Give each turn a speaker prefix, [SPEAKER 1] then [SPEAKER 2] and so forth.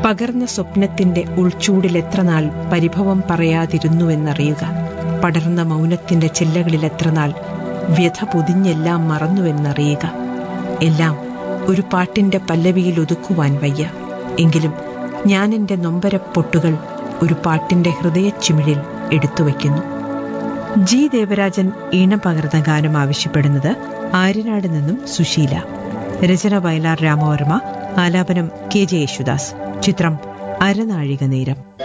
[SPEAKER 1] പകർന്ന സ്വപ്നത്തിന്റെ ഉൾച്ചൂടിൽ എത്ര നാൾ പരിഭവം പറയാതിരുന്നുവെന്നറിയുക പടർന്ന മൗനത്തിന്റെ ചില്ലകളിൽ എത്ര നാൾ വ്യഥ പൊതിഞ്ഞെല്ലാം മറന്നുവെന്നറിയുക എല്ലാം ഒരു പാട്ടിന്റെ പല്ലവിയിൽ ഒതുക്കുവാൻ വയ്യ എങ്കിലും ഞാൻ എന്റെ നൊമ്പരപ്പൊട്ടുകൾ ഒരു പാട്ടിന്റെ ഹൃദയച്ചിമിഴിൽ എടുത്തുവയ്ക്കുന്നു ജി ദേവരാജൻ ഈണം പകർന്ന ഗാനം ആവശ്യപ്പെടുന്നത് ആര്യനാട് നിന്നും സുശീല രചന വയലാർ രാമവർമ്മ ആലാപനം കെ ജെ യേശുദാസ് ചിത്രം അരനാഴിക നേരം